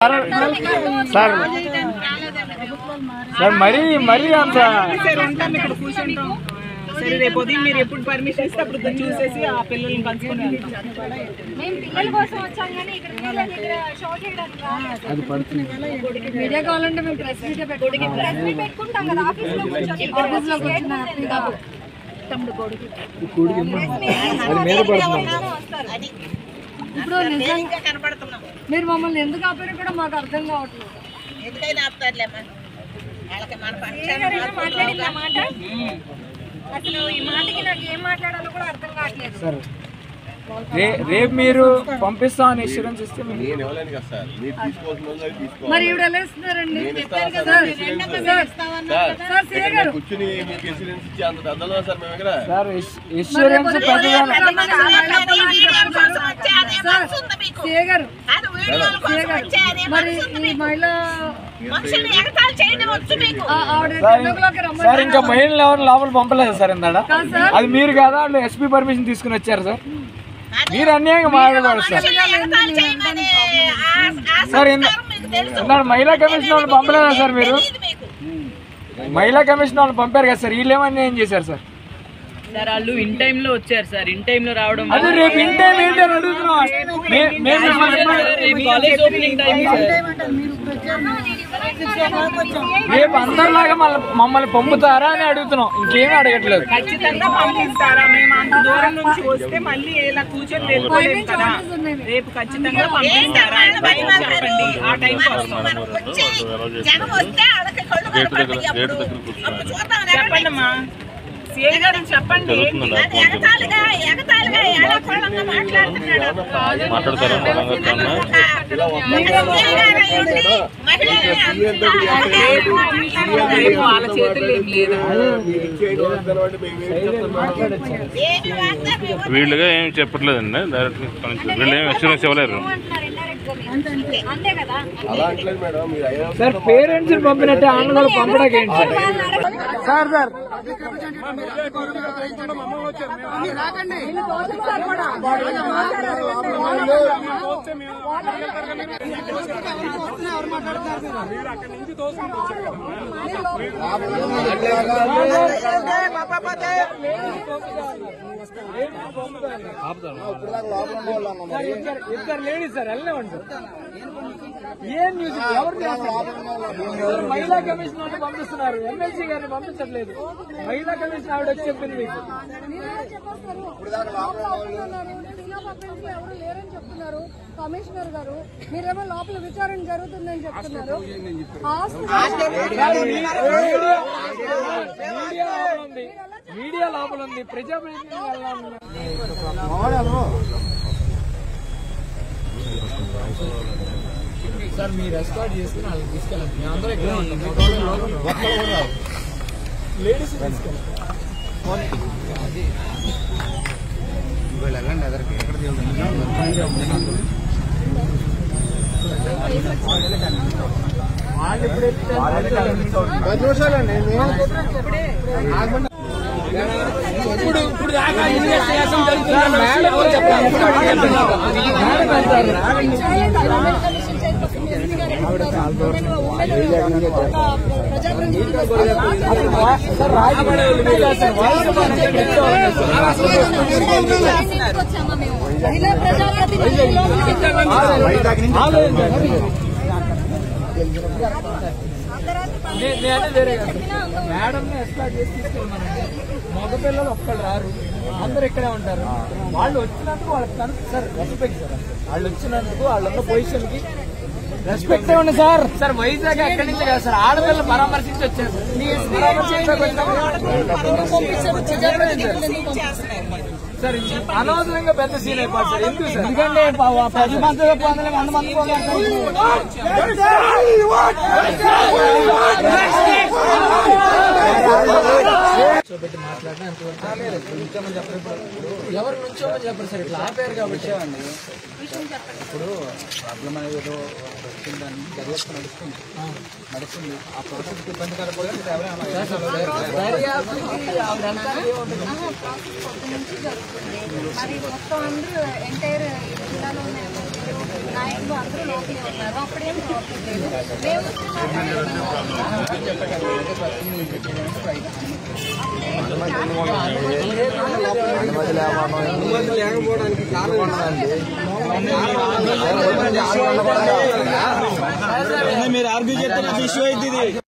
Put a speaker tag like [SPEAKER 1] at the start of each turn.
[SPEAKER 1] Sir sir మరీ మరీ అంత
[SPEAKER 2] సరే ఉంటాం ఇక్కడ కూర్చుంటాం సరే రేపు ఉదయం మీరు ఎప్పుడు పర్మిషన్ ఇస్తే అప్పుడు చూసేసి ఆ పిల్లల్ని పంచుకొని వెళ్తాం
[SPEAKER 3] మేము పిల్లల కోసం వచ్చాం కానీ ఇక్కడ పిల్లలు ఇక్కడ షో చేయడానికి రాలేదు. మీడియా కావాలంటే మేము ప్రెస్ మీట్ పెట్టుకుంటాం ప్రెస్ మీట్ పెట్టుకుంటాం కదా ఆఫీస్ లో కూర్చొని ఆఫీస్ లో కూర్చున్న హ్యాపీగా తమ్ముడు కొడుకు
[SPEAKER 1] అది మీద పడుతుంది
[SPEAKER 3] ఇప్పుడు నిజంగా మీరు మమ్మల్ని ఎందుకు ఆపారో కూడా మాకు అర్థం కావట్లేదు మాట్లాడిన మాట అసలు ఈ మాటకి నాకు ఏం మాట్లాడాలో కూడా అర్థం కావట్లేదు
[SPEAKER 1] సార్ రే రేపు మీరు పంపిస్తామని ఇన్సూరెన్స్ ఇస్తే మేము
[SPEAKER 4] నేను ఇవ్వలేను కదా సార్ మీరు తీసుకోవాల్సిన వాళ్ళు అవి తీసుకోవాలి
[SPEAKER 3] మరి ఇవిడ ఎలా ఇస్తున్నారండి చెప్పారు కదా సార్
[SPEAKER 4] సార్
[SPEAKER 3] సార్ సీఏ
[SPEAKER 4] ఇక్కడ
[SPEAKER 3] గారు
[SPEAKER 4] కూర్చుని మీకు ఇన్సూరెన్స్ ఇచ్చే అంత పెద్దలో సార్ మేము ఇక్కడ
[SPEAKER 1] సార్ ఇన్సూరెన్స్ పెద్దదాని
[SPEAKER 3] సీఏ గారు సీఏ గారు మరి ఈ మహిళ ఆ, ఆవిడ టెన్ ఓ క్లాక్ రమ్మని
[SPEAKER 1] సార్ ఇంకా మహిళలు ఎవరు లోపల పంపలేదు సార్ ఇందాడ
[SPEAKER 3] కాదు సార్
[SPEAKER 1] అది మీరు కాదా వాళ్ళు ఎస్పీ పర్మిషన్ తీసుకుని వచ్చారు సార్ మీరు అన్యాయంగా మాట్లాడకూడదు సార్ సార్ ఇంద- ఇందాడ మహిళా కమిషన్ వాళ్ళు పంపలేదా సార్ మీరు మహిళా కమిషన్ వాళ్ళు పంపారు కదా సార్ వీళ్ళు ఏమన్నా ఏం చేశారు సార్
[SPEAKER 2] సార్ వాళ్ళు ఇన్ టైమ్ లో వచ్చారు సార్ ఇన్ టైమ్ లో రావడం
[SPEAKER 1] అది రేపు ఇంటే ఏంటి అని అడుగుతున్నాం మే- మేము మిమ్మల్ని
[SPEAKER 2] రేపు కాలేజ్ ఓపెనింగ్ టైం సార్
[SPEAKER 1] రేపు అందరిలాగా మళ్ళీ మమ్మల్ని పంపుతారా అని అడుగుతున్నాం ఇంకేమీ అడగట్లేదు
[SPEAKER 2] ఖచ్చితంగా పంపిస్తారా మేము అంత దూరం నుంచి వస్తే మళ్ళీ ఇలా కూర్చొని వెళ్ళిపోలేము కదా రేపు ఖచ్చితంగా పంపిస్తారా టైం చెప్పండి ఆ టైంకి వస్తాం చెప్పండి అమ్మా సీఏ గారికి చెప్పండి
[SPEAKER 5] మాట్లాడతారా
[SPEAKER 2] రేపు వాళ్ళ చేతుల్లో ఏం లేదు
[SPEAKER 4] మీరు ఇచ్చేయడం వద్దని అంటే మేము ఏం చెప్తాం
[SPEAKER 5] వీళ్ళుగా ఏం చెప్పట్లేదండి డైరెక్ట్ వీళ్ళు ఏం ఇన్సూరెన్స్ ఇవ్వలేరు
[SPEAKER 3] అంటున్నారు indirect గా మీరు. అంతే కదా
[SPEAKER 4] అలా అంటలేదు మేడం మీరు అయినా
[SPEAKER 1] సార్ పేరెంట్స్ పంపినట్టే ఆన్లైన్ కూడా పంపడానికి ఏంటి సార్ సార్ సార్ సార్ ఇద్దరు ఇద్దరు లేడీస్ సార్ వెళ్ళలేమండి సార్ ఏం న్యూస్ ఇది? ఎవరు చేస్తారు? మహిళా కమిషన్ వాళ్ళు పంపిస్తున్నారు ఎమ్మెల్సీ గారిని పంపించట్లేదు మహిళా కమిషన్ ఆవిడ వచ్చి చెప్పింది మీకు
[SPEAKER 3] ఎవరు లేరని చెప్తున్నారు కమిషనర్ గారు మీరేమో లోపల విచారణ జరుగుతుందని చెప్తున్నారు
[SPEAKER 1] సార్, మీ- మీడియా మీడియా లోపల ఉంది మీడియా లోపల ఉంది ప్రజాప్రతినిధులు వెళ్ళాలన్నారు. సార్ మీరు ఎస్కార్ట్ చేసుకుని వాళ్ళకి తీసుకెళ్ళండి మేము అందరూ ఇక్కడే ఉంటాం లేడీస్ తీసుకెళ్ళండి వాళ్ళు ఇప్పుడు ఇప్పుడు ఇప్పుడు దాకా ఇన్వెస్టిగేషన్ జరుగుతుంది మేడం చెప్పండి మేడం అంటారు సార్ రాజమండ్రి వాళ్ళు మీరు కాదు సార్ వాళ్ళు మనం తెచ్చేవాళ్ళం సార్ ఆలోచించండి. నే- నేనే వేరే కాదు మేడం ఎస్కాట్ చేసి తీసుకెళ్ళమనండి మగపిల్లలు ఒక్కళ్ళు రారు అందరు ఇక్కడే ఉంటారు వాళ్ళు వచ్చినందుకు వాళ్ళకి కన్- సార్ రెస్పెక్ట్ సార్ వాళ్ళు వచ్చినందుకు వాళ్ళు ఉన్న పొజిషన్ కి రెస్పెక్ట్ ఇవ్వండి సార్ సార్ వైజాగ్ ఎక్కడి నుంచి కాదు సార్ ఆడపిల్లలు పరామర్శించి వచ్చారు సార్ అనవసరంగా పెద్ద సీన్ అయిపోతుంది సార్ ఎందుకు సార్ ఎందుకంటే పది మంది వందల వంద మంది కూర్చోబెట్టి మాట్లాడినా ఎంతవరకు నుంచోమని చెప్పరు ఇప్పుడు ఎవరు నుంచోమని చెప్పరు సార్ ఇట్లా ఆపారు కాబట్టి
[SPEAKER 6] ఇప్పుడు ప్రాబ్లం అనేది ఏదో వచ్చిందని దర్యాప్తు నడుస్తుంది నడుస్తుంది ఆ ప్రాసెస్ ఇబ్బంది కలగకూడదు మీరు ఎవరైనా
[SPEAKER 1] దర్యాప్తుకి ఆవిడ ఎంత ఏముంటుంది?
[SPEAKER 3] మరి మొత్తం అందరూ ఎంటైర్ జిల్లాలో ఉన్న ఎమ్మెల్యేలు, నాయకులు అందరూ లోపలే ఉన్నారు అప్పుడేం ప్రాబ్లం లేదు మేము
[SPEAKER 6] లేకపోవడానికి కారణం మీరు ఆర్గ్యూ చేస్తున్న ఇష్యూ అయితే ఇది